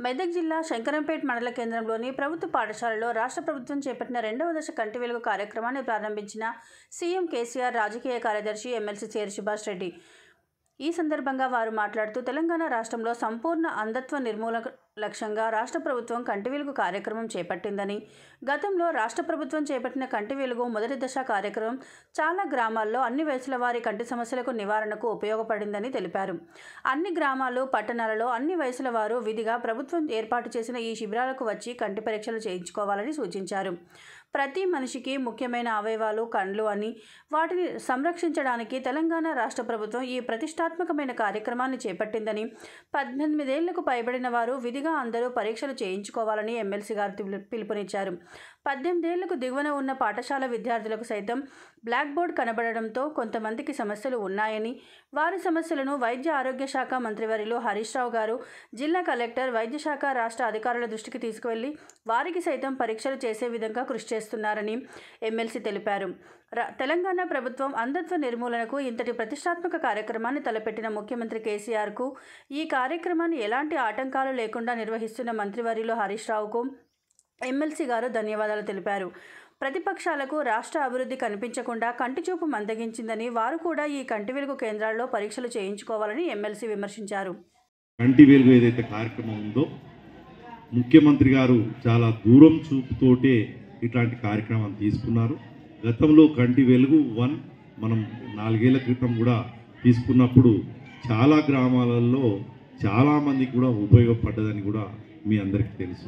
మెదక్ జిల్లా శంకరంపేట్ మండల కేంద్రంలోని ప్రభుత్వ పాఠశాలలో రాష్ట్ర ప్రభుత్వం చేపట్టిన రెండవ దశ కంటి వెలుగు కార్యక్రమాన్ని ప్రారంభించిన సీఎం కేసీఆర్ రాజకీయ కార్యదర్శి ఎమ్మెల్సీ చేరి సుభాష్ రెడ్డి ఈ సందర్భంగా వారు మాట్లాడుతూ తెలంగాణ రాష్ట్రంలో సంపూర్ణ అంధత్వ నిర్మూలన లక్ష్యంగా రాష్ట్ర ప్రభుత్వం కంటి వెలుగు కార్యక్రమం చేపట్టిందని గతంలో రాష్ట్ర ప్రభుత్వం చేపట్టిన కంటి వెలుగు మొదటి దశ కార్యక్రమం చాలా గ్రామాల్లో అన్ని వయసుల వారి కంటి సమస్యలకు నివారణకు ఉపయోగపడిందని తెలిపారు అన్ని గ్రామాలు పట్టణాలలో అన్ని వయసుల వారు విధిగా ప్రభుత్వం ఏర్పాటు చేసిన ఈ శిబిరాలకు వచ్చి కంటి పరీక్షలు చేయించుకోవాలని సూచించారు ప్రతి మనిషికి ముఖ్యమైన అవయవాలు కండ్లు అని వాటిని సంరక్షించడానికి తెలంగాణ రాష్ట్ర ప్రభుత్వం ఈ ప్రతిష్టాత్మకమైన కార్యక్రమాన్ని చేపట్టిందని పద్దెనిమిదేళ్లకు పైబడిన వారు విధిగా అందరూ పరీక్షలు చేయించుకోవాలని ఎమ్మెల్సీ గారు పిలు- పిలుపునిచ్చారు పద్దెనిమిదేళ్లకు దిగువన ఉన్న పాఠశాల విద్యార్థులకు సైతం బ్లాక్ బోర్డ్ కనబడడంతో కొంతమందికి సమస్యలు ఉన్నాయని వారి సమస్యలను వైద్య ఆరోగ్య శాఖ మంత్రివర్యులు హరీష్ రావు గారు జిల్లా కలెక్టర్ వైద్య శాఖ రాష్ట్ర అధికారుల దృష్టికి తీసుకువెళ్లి వారికి సైతం పరీక్షలు చేసే విధంగా కృషి చేస్తున్నారని ఎమ్మెల్సీ తెలిపారు ర- తెలంగాణ ప్రభుత్వం అంధత్వ నిర్మూలనకు ఇంతటి ప్రతిష్టాత్మక కార్యక్రమాన్ని తలపెట్టిన ముఖ్యమంత్రి కేసీఆర్కు ఈ కార్యక్రమాన్ని ఎలాంటి ఆటంకాలు లేకుండా నిర్వహిస్తున్న మంత్రివర్యులు హరీష్ రావుకు ఎమ్మెల్సీ గారు ధన్యవాదాలు తెలిపారు ప్రతిపక్షాలకు రాష్ట్ర అభివృద్ధి కనిపించకుండా కంటిచూపు మందగించిందని వారు కూడా ఈ కంటి వెలుగు కేంద్రాల్లో పరీక్షలు చేయించుకోవాలని ఎమ్మెల్సీ విమర్శించారు కంటి వెలుగు ఏదైతే కార్యక్రమం ఉందో ముఖ్యమంత్రి గారు చాలా దూరం చూపుతోటే ఇట్లాంటి కార్యక్రమాన్ని తీసుకున్నారు గతంలో కంటి వెలుగు వన్ మనం నాలుగేళ్ల క్రితం కూడా తీసుకున్నప్పుడు చాలా గ్రామాలలో చాలామందికి కూడా ఉపయోగపడ్డదని కూడా మీ అందరికీ తెలుసు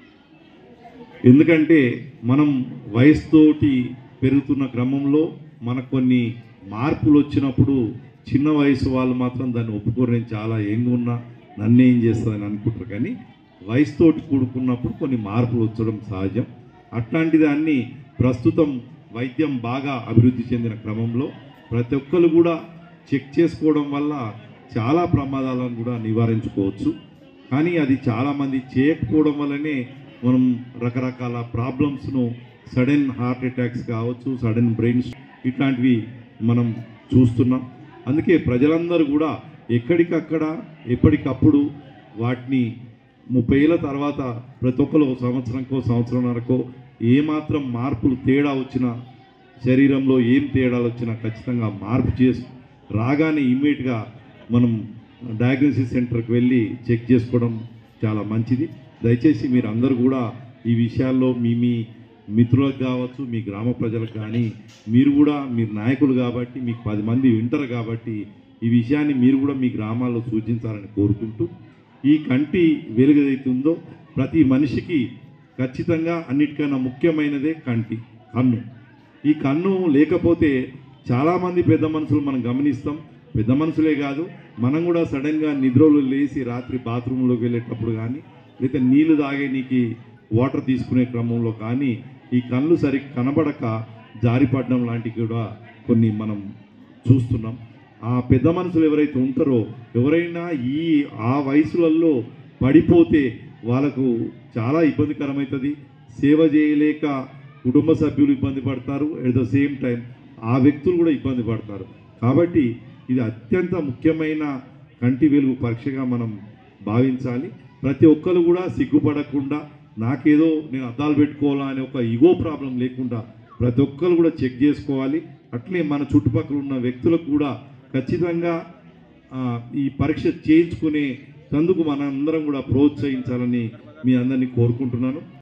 ఎందుకంటే మనం వయసుతోటి పెరుగుతున్న క్రమంలో మనకు కొన్ని మార్పులు వచ్చినప్పుడు చిన్న వయసు వాళ్ళు మాత్రం దాన్ని ఒప్పుకోరు నేను చాలా యంగ్ ఉన్నా నన్ను ఏం చేస్తుందని అనుకుంటారు కానీ వయసుతోటి కూడుకున్నప్పుడు కొన్ని మార్పులు వచ్చడం సహజం అట్లాంటి దాన్ని ప్రస్తుతం వైద్యం బాగా అభివృద్ధి చెందిన క్రమంలో ప్రతి ఒక్కరు కూడా చెక్ చేసుకోవడం వల్ల చాలా ప్రమాదాలను కూడా నివారించుకోవచ్చు కానీ అది చాలామంది చేయకపోవడం వల్లనే మనం రకరకాల ప్రాబ్లమ్స్ను సడన్ హార్ట్ అటాక్స్ కావచ్చు సడన్ బ్రెయిన్స్ ఇట్లాంటివి మనం చూస్తున్నాం అందుకే ప్రజలందరూ కూడా ఎక్కడికక్కడ ఎప్పటికప్పుడు వాటిని ముప్పై ఏళ్ళ తర్వాత ప్రతి ఒక్కరు ఒక సంవత్సరంకో సంవత్సరంన్నరకో ఏమాత్రం మార్పులు తేడా వచ్చినా శరీరంలో ఏం తేడాలు వచ్చినా ఖచ్చితంగా మార్పు చేసి రాగానే ఇమ్మీడియట్గా మనం డయాగ్నోసిస్ సెంటర్కి వెళ్ళి చెక్ చేసుకోవడం చాలా మంచిది దయచేసి మీరు అందరూ కూడా ఈ విషయాల్లో మీ మీ మిత్రులకు కావచ్చు మీ గ్రామ ప్రజలకు కానీ మీరు కూడా మీరు నాయకులు కాబట్టి మీకు పది మంది వింటారు కాబట్టి ఈ విషయాన్ని మీరు కూడా మీ గ్రామాల్లో సూచించాలని కోరుకుంటూ ఈ కంటి వెలుగు ఏదైతే ఉందో ప్రతి మనిషికి ఖచ్చితంగా అన్నిటికన్నా ముఖ్యమైనదే కంటి కన్ను ఈ కన్ను లేకపోతే చాలామంది పెద్ద మనుషులు మనం గమనిస్తాం పెద్ద మనుషులే కాదు మనం కూడా సడన్గా నిద్రలు లేచి రాత్రి బాత్రూంలోకి వెళ్ళేటప్పుడు కానీ లేదా నీళ్లు తాగే నీకు వాటర్ తీసుకునే క్రమంలో కానీ ఈ కళ్ళు సరిగ్గా కనబడక జారిపడడం లాంటివి కూడా కొన్ని మనం చూస్తున్నాం ఆ పెద్ద మనుషులు ఎవరైతే ఉంటారో ఎవరైనా ఈ ఆ వయసులలో పడిపోతే వాళ్ళకు చాలా ఇబ్బందికరమవుతుంది సేవ చేయలేక కుటుంబ సభ్యులు ఇబ్బంది పడతారు ఎట్ ద సేమ్ టైం ఆ వ్యక్తులు కూడా ఇబ్బంది పడతారు కాబట్టి ఇది అత్యంత ముఖ్యమైన కంటి వెలుగు పరీక్షగా మనం భావించాలి ప్రతి ఒక్కరు కూడా సిగ్గుపడకుండా నాకేదో నేను అద్దాలు పెట్టుకోవాలా అనే ఒక ఇగో ప్రాబ్లం లేకుండా ప్రతి ఒక్కరు కూడా చెక్ చేసుకోవాలి అట్లే మన చుట్టుపక్కల ఉన్న వ్యక్తులకు కూడా ఖచ్చితంగా ఆ, ఈ పరీక్ష చేయించుకునే తందుకు మన అందరం కూడా ప్రోత్సహించాలని మీ అందరినీ కోరుకుంటున్నాను